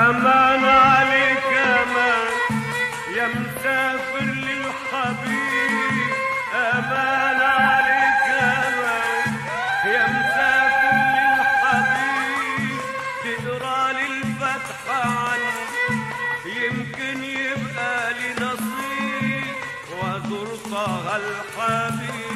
أمان عليك أمان يا مسافر للحبيب أمان عليك أمان يا مسافر للحبيب تقرا لي الفتحة عني يمكن يبقى لي نصيب وازور طه الحبيب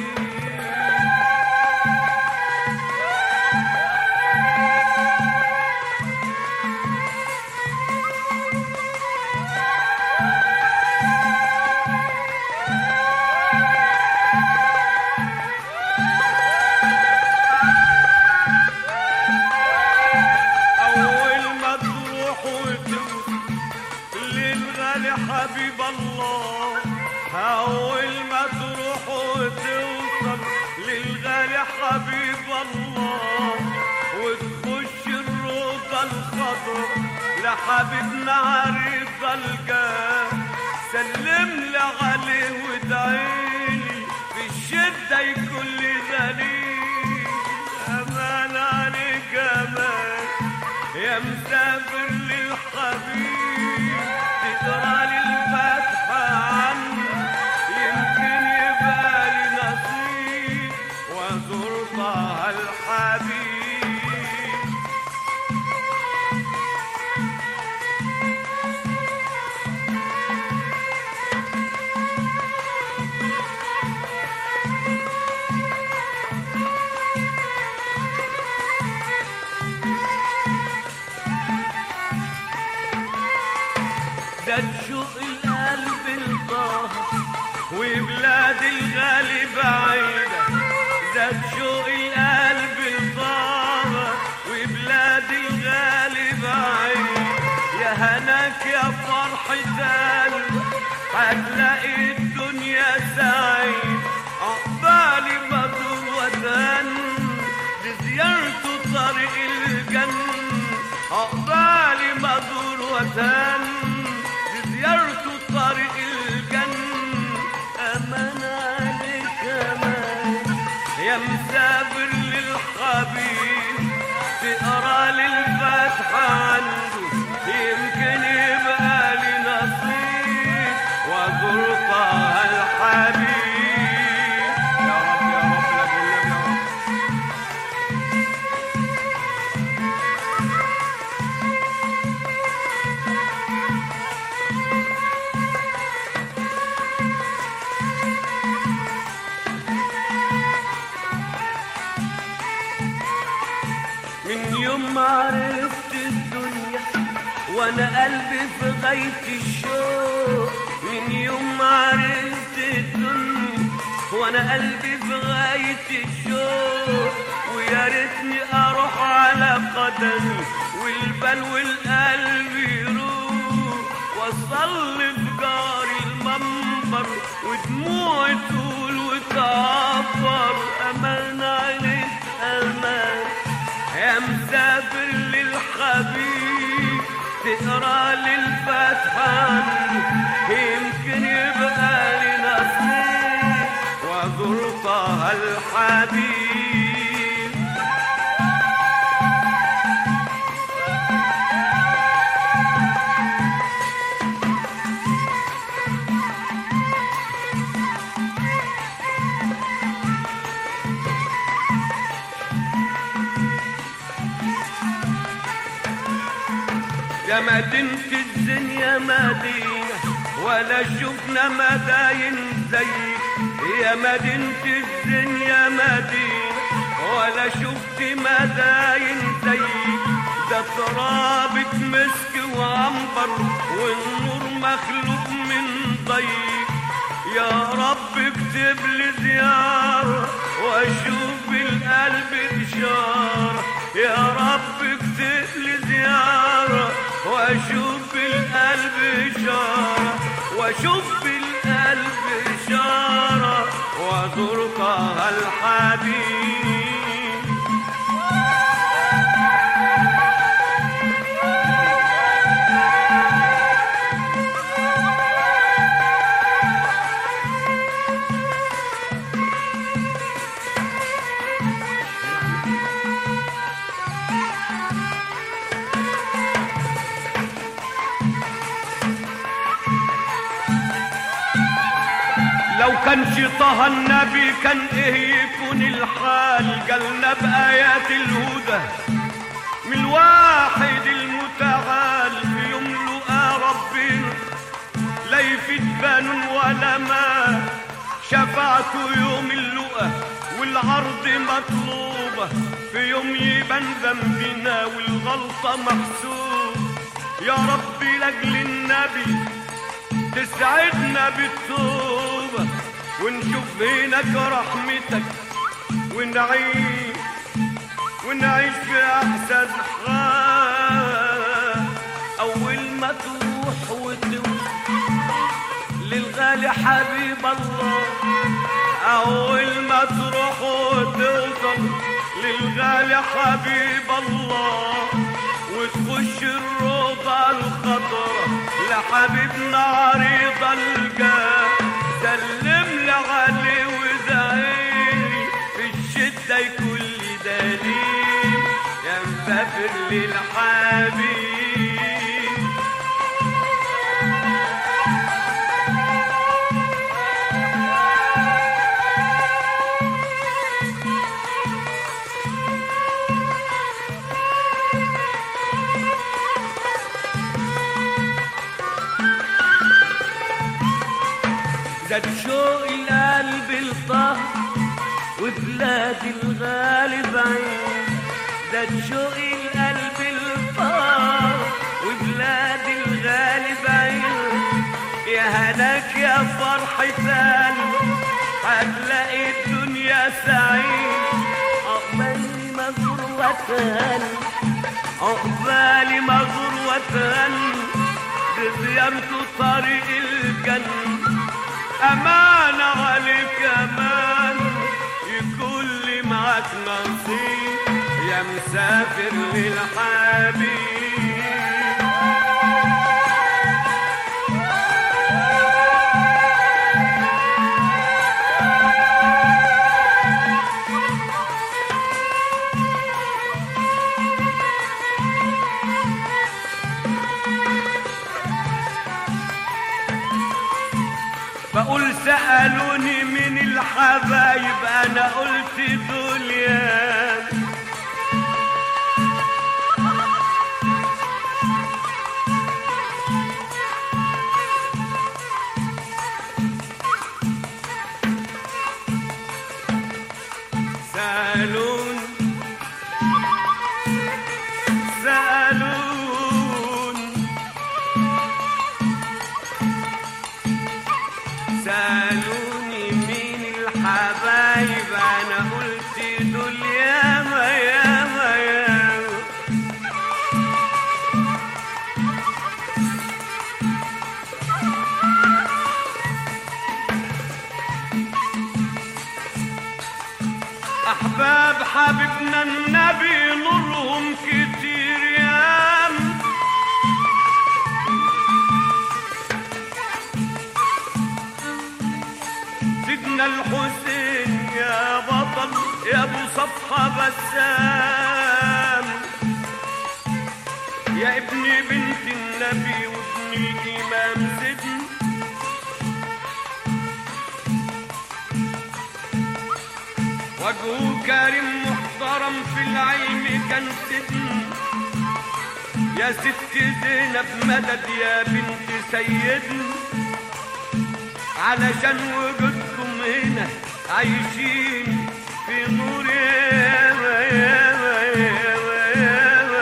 أول ما تروح وتوصل للغالي حبيب الله أول ما تروح وتوصل للغالي حبيب الله وتخش الروضة الخضر لحبيبنا عريض الجاه سلم لي عليه وادعيلي في الشدة يكون لي دليل أمان عليك أمان يا مسافر للحبيب تقرا لي الفتحة عني يمكن يبقى لي نصيب وازور طه الحبيب ده تشوق القلب الطاهر وبلاد الغالي بعيدة ده تشوق القلب الطاهر وبلاد الغالي بعيدة يا هناك يا فرحة قلبي هتلاقي الدنيا سعيد عقبالي بدور وتن لزيارته طريق الجنة عقبالي بدور وتن لزيارته طريق الجنة أمان عليك أمان يا مسافر للحبيب تقرا لي الفتحة عنده يمكن يبقى لي نصيب وازور طه الحبيب يا رب يا رب لا بالنبي يا رب من يوم ما عرفت الدنيا وانا قلبي في غاية الشوق من يوم ما عرفت الدنيا وانا قلبي في غاية الشوق ويا ريتني اروح على قدمي والبال والقلب يروح واصلي في جار المنبر ودموعي تقول وتعبر امان عليك امان يا مسافر للحبيب تقرا لي الفتحة عنه يمكن يبقى لي نصيب وازور طه الحبيب يا مدينة الزين يا مدينة ولا شفنا مداين زيك يا مدينة الزين يا مدينة ولا شفت مداين زيك ده ترابك مسك وعنبر والنور مخلوق من ضيق يا رب اكتب لي زيارة واشوف بالقلب اشارة يا رب اكتب لي زيارة واشوف بالقلب اشارة واشوف بالقلب اشارة وازور طه الحبيب لو كان طه النبي كان ايه يكون الحال قالنا بآيات الهدى من الواحد المتعال في يوم لقى ربنا لا يفيد بان ولا ما شفاعته يوم اللقى والعرض مطلوبة في يوم يبان ذنبنا والغلطة محسوب يا ربي لاجل النبي تسعدنا بالتوبة ونشوف هناك رحمتك ونعيش ونعيش في أحسن حال أول ما تروح وتوصل للغالي حبيب الله أول ما تروح وتوصل للغالي حبيب الله وتخش الروضة الخضرا لحبيبنا عريض الجاه سلم لي عليه وزعيلي في الشدة يكون لي دليل يا مسافر للحبيب زاد شوق القلب الطهر وبلاد الغالي بعيد زاد شوق القلب الطهر وبلاد الغالي بعيد يا هناك يا فرح ثاني هتلاقي الدنيا سعيد عقبالي مزور وتهني عقبالي مزور وتهني بصيامته طريق الجنة أمان عليك أمان يكون لي معاك نصيب يا مسافر للحبيب بقول سألوني من الحبايب أنا قلت دول يا سألوني سألوني سألوني مين الحبايب أنا قلت دول ياما ياما ياما أحباب حبيبنا النبي نورهم كتير ياما سيدنا الحسين يا بطل يا ابو صفحة بسام يا ابن بنت النبي وابن الامام سيدنا وجهه كريم محترم في العلم كان سيدنا يا ست زينب مدد يا بنت سيدنا علشان وجودكم هنا عايشين في نور ياما ياما ياما ياما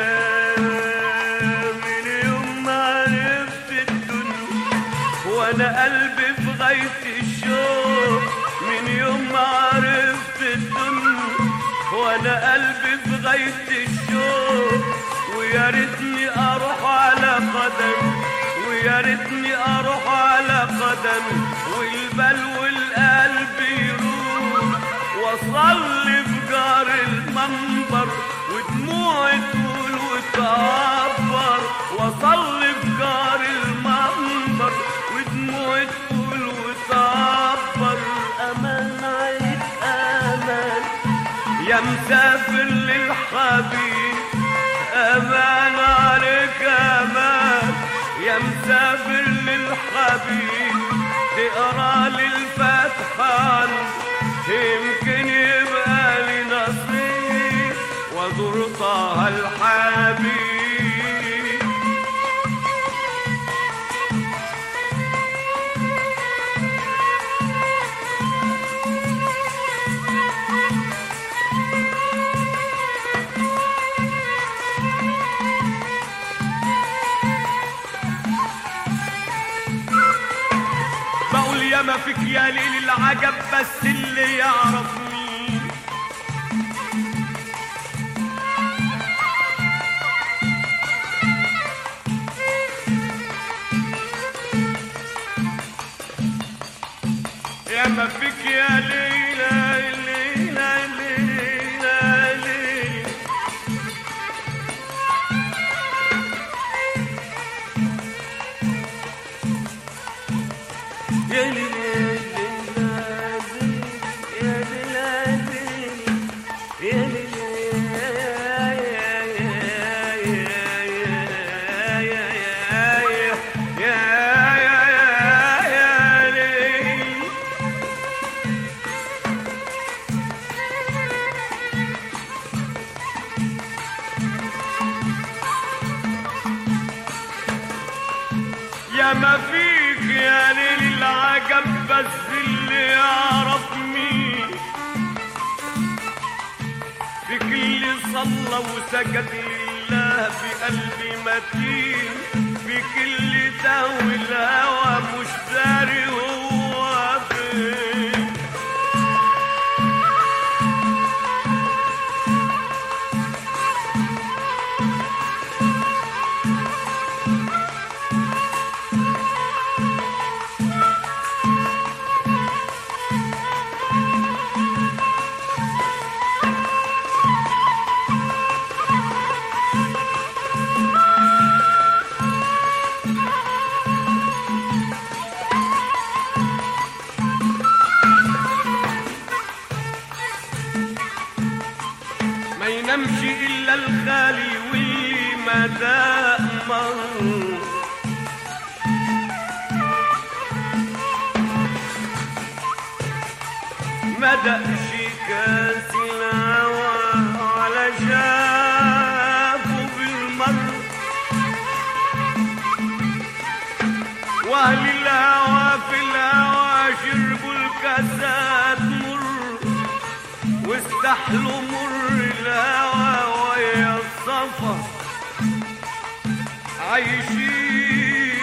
ياما من يوم ما عرفت الدنيا وانا قلبي في غاية الشوق من يوم ما عرفت الدنيا وانا قلبي في غاية الشوق ويا ريتني اروح على قدمي ويا ريتني اروح على قدمي والبال والقلب يروح واصلي في جار المنبر ودموعي تقول وتعبر واصلي في جار المنبر ودموعي تقول وتعبر امان عيد امان يا مسافر للحبيب امان عليك امان يا مسافر للحبيب تقرا للفاتحة وزرتها الحبيب بقول يا ما فيك يا ليل العجب بس اللي يعرف مين يا ما فيك يا ليلى ليلى ليلى ليلى يا ليلى يا ليلى يا ليلى يا ما فيك يا ليل العجب بس اللي يعرف مين في كل صلى وسجد لله بقلبي متين في كل داوي الهوى مش داري هو فين ما ينامش الا الخالي واللي ما دامر ما دقش كاس الهوى على شافه بالمر واهل الهوى في الهوى شربوا الكاسات مر واستحلوا مر الهوى ويا الصفا عايشين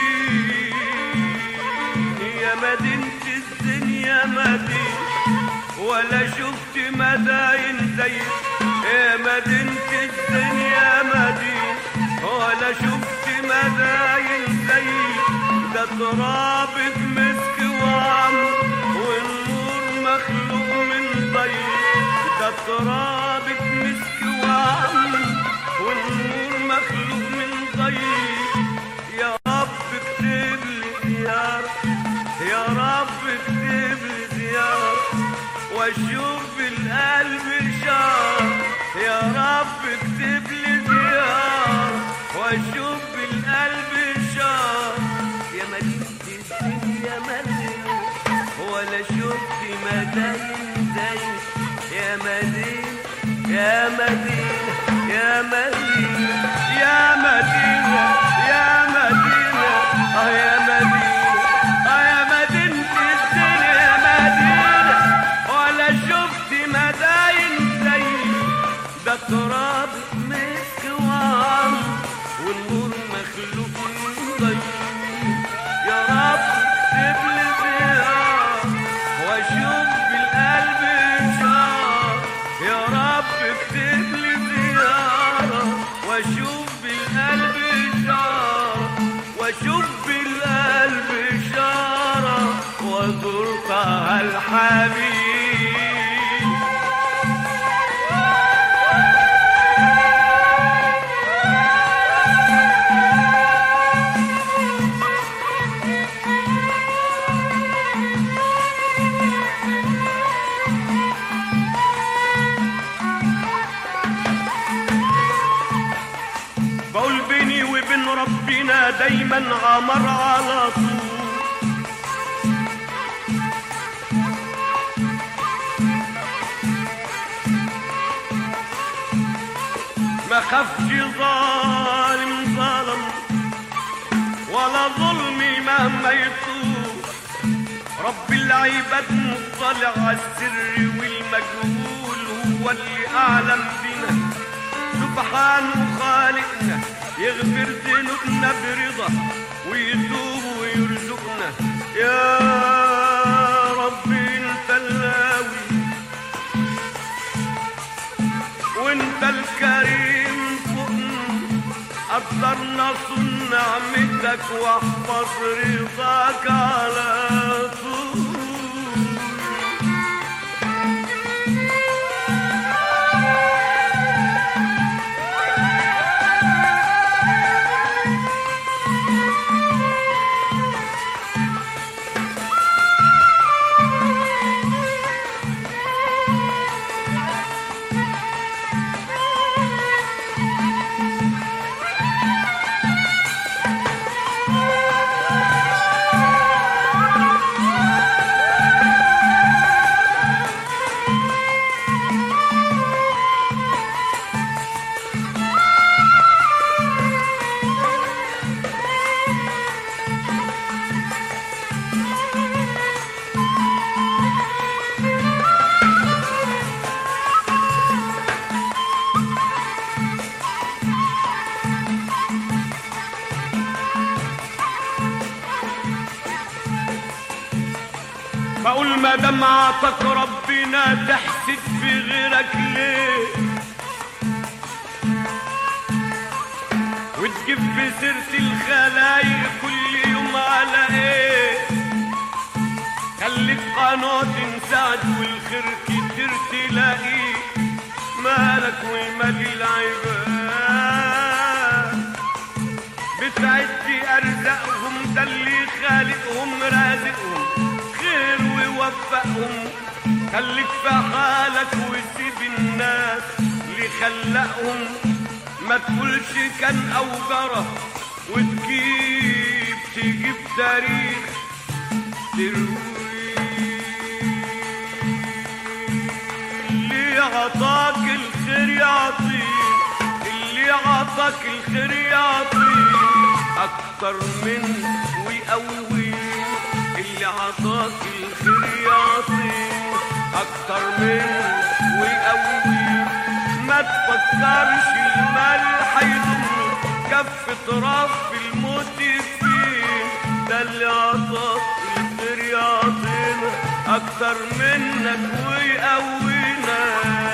يا مدينة الدنيا مدينة ولا شفت مداين زي يا مدينة الدنيا مدينة ولا شفت مداين زي ده تراب مسك وعمر والنور مخلوق من ضيق ده تراب مسك وعمر والنور مخلوق من ضيق يا رب اكتب لي زيارة يا رب اكتب لي زيارة واشوف بالقلب شار يا رب اكتب لي زيارة واشوف بالقلب شار يا مدينة الدنيا مدينة ولا شفت مداين زي يا مدينة يا مدينة يا مدينة يا مدينة يا مدينة اه يا مدينة اه يا مدينة الدنيا يا مدينة ولا شفت مداين زي ده تراب مسك وعم والنور مخلوق من ضيق يا رب اكتب لي زيارة واشوف بالقلب شار يا رب اكتب لي زيارة واشوف بالقلب شار واشوف بالقلب شارة وزرتها الحبيب بقول بيني وبين ربنا دايما عمر على طول ما خافش ظالم ظلم ولا ظلمي مهما يطول رب العباد مطلع على السر والمجهول هو اللي اعلم بنا سبحانه خالقنا يغفر ذنوبنا برضا ويتوب ويرزقنا يا رب انت اللاوي وانت الكريم فوقنا قدرنا صن نعمتك واحفظ رضاك على طول بقول ما دام عطاك ربنا تحسد في غيرك ليه وتجيب في سيرة الخلايق كل يوم على ايه خليك قناة تنسعد والخير كتير تلاقيه مالك ومال العباد بتعدي ارزاقهم ده اللي خالقهم رازقهم خير ويوفقهم خليك في حالك وسيب الناس اللي خلقهم ما تقولش كان او جرى وتجيب تجيب تاريخ تروي اللي عطاك الخير يعطيه اللي عطاك الخير يعطيه اكتر منه ويقويه اللي عطاك الخير يعطيه اكتر منه ويقويه ما تفكرش المال هيضم كف تراب في الموت فين ده اللي عطاك الخير يعطينا اكتر منك ويقوينا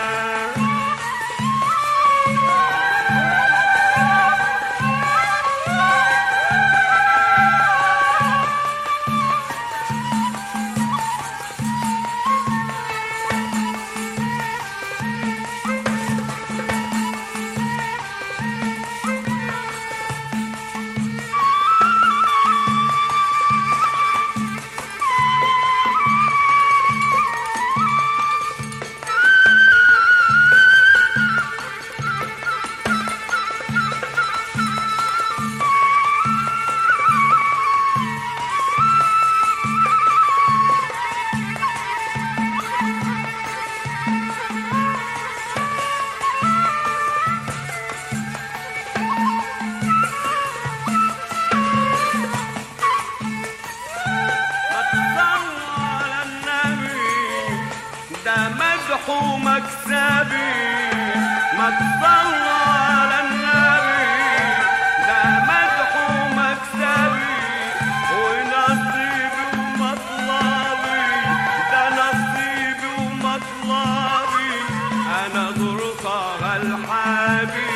صلوا على النبي ده مدح ومكسبي ما تصلوا على النبي ده مدح ومكسبي ونصيبي ومطلبي ده نصيبي ومطلبي انا ضرطها الحبيب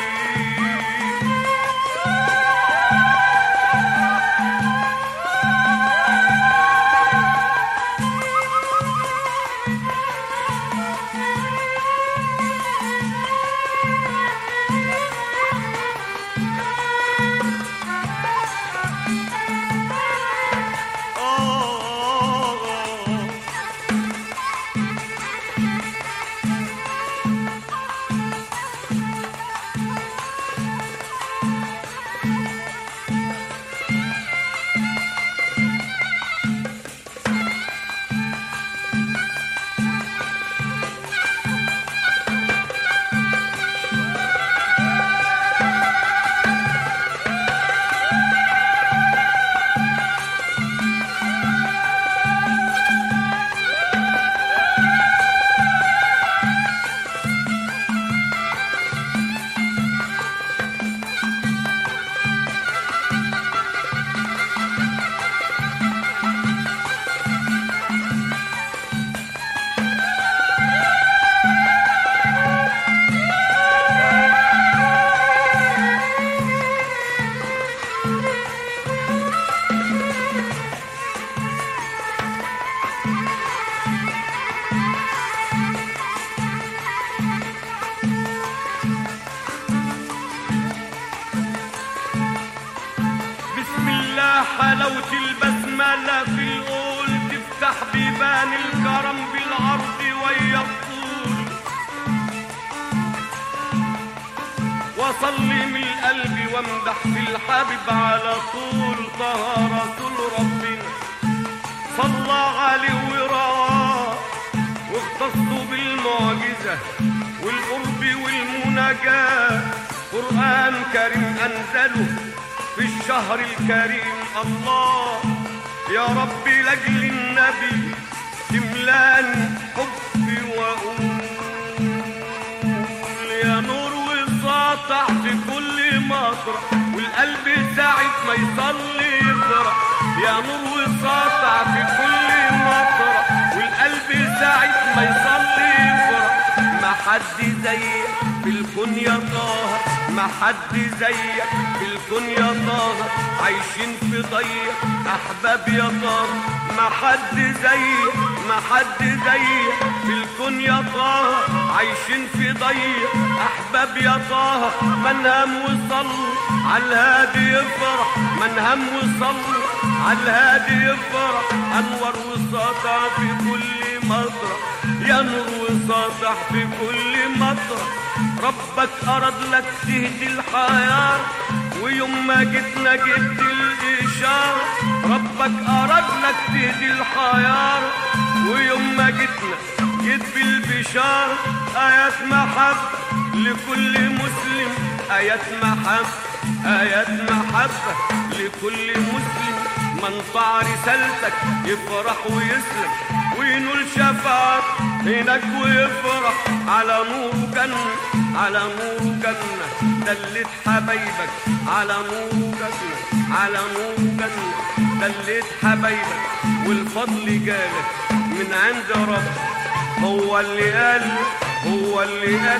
حلاوة البسملة في القول تفتح بيبان الكرم بالعرض ويا الطول وصلي من قلبي وامدح في الحبيب على طول طه رسول ربنا صلى عليه ورواه واختصوا بالمعجزة والقرب والمناجاة قرآن كريم أنزله في الشهر الكريم الله يا ربي لأجل النبي تملاني حبي وأقول يا نور وساطع في كل مطرح والقلب ساعة ما يصلي يفرح يا نور وساطع في كل مطرح والقلب ساعة ما يصلي يفرح ما حد زيك في الكون يا طه ما حد زيك في الكون يا طه عايشين في ضيق احباب يا طه ما حد زيك ما حد زيك في الكون يا طه عايشين في ضيق احباب يا طه من هم وصل على الهادي يفرح من هم وصل على الهادي يفرح انور وساطع في كل مطرح يا نور وساطع في كل مطرح ربك أراد لك تهدي الحياة ويوم ما جيتنا جبت الإشارة ربك أراد لك تهدي الحياة ويوم ما جيتنا جيت بالبشارة آيات محبة لكل مسلم آيات محبة آيات محبة لكل مسلم من طاع رسالتك يفرح ويسلم وينول شفاعة هناك ويفرح على نور جنة على نور جنة دلت حبايبك على نور جنة على نور جنة دلت حبايبك والفضل جالك من عند رب هو اللي قال هو اللي قال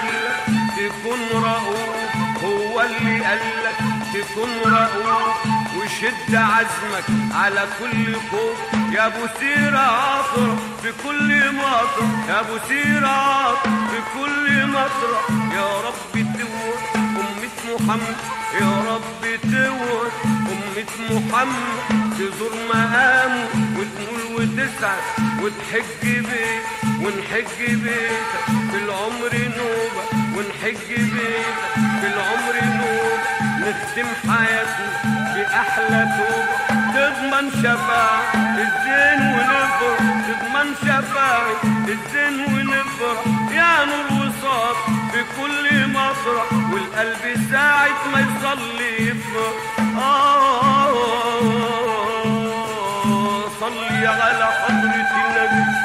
تكون رؤوف هو اللي قال لك تكون رؤوف وشد عزمك على كل خوف يا ابو سيرة عطر في كل مطر يا ابو سيرة عطر في كل مطر يا رب تور أمة محمد يا رب تور أمة محمد تزور مقامه وتنول وتسعد وتحج بيت ونحج بيتك في العمر نوبة ونحج بيتك في العمر نوبة نختم حياتنا بأحلى توبة تضمن شفاعة الزين ونفرح تضمن شفاعة الزين ونفرح يا نور وصال في كل مطرح والقلب ساعة ما يصلي يفرح آه صلي على حضرة النبي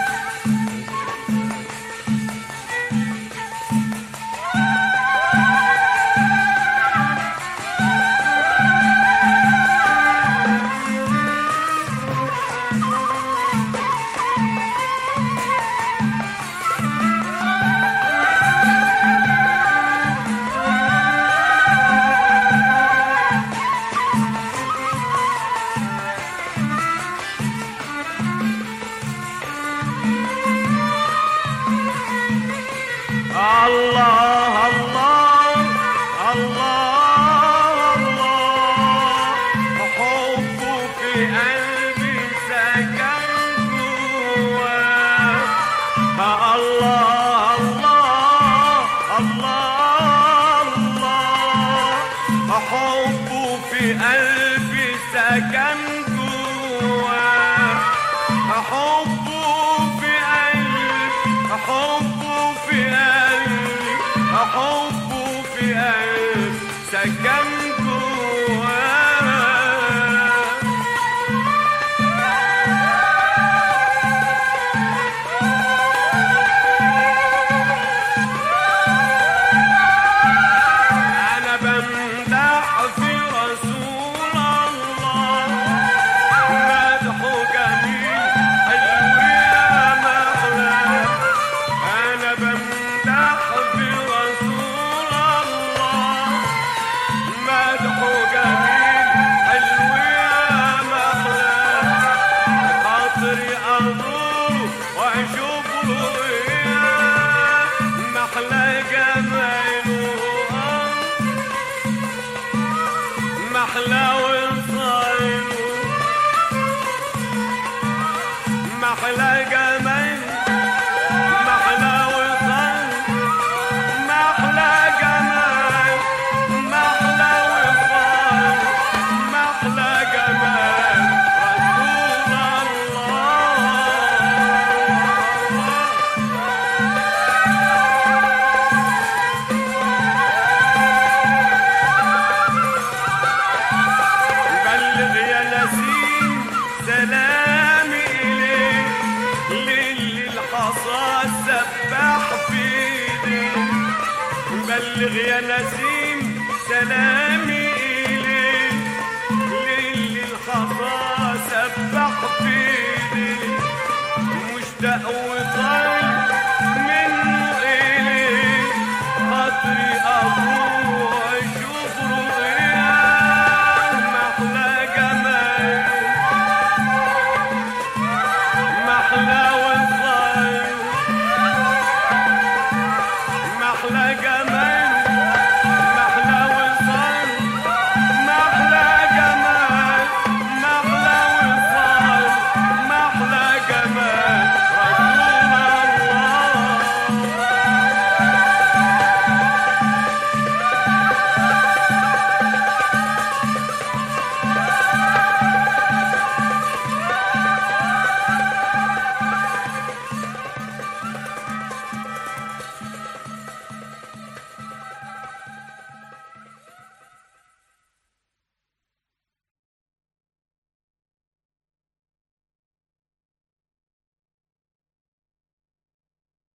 الله الله الله الله حبه في قلبي سكن جواه الله الله الله الله حبه في قلبي سكن جواه حبه في قلبي حبه في قلبي حبه في قلبي سكن جواه أنا بمدح في رسول الله مدحه جميل حلو يا مولاه أنا بمدح في رسول الله يا نسيم سلامي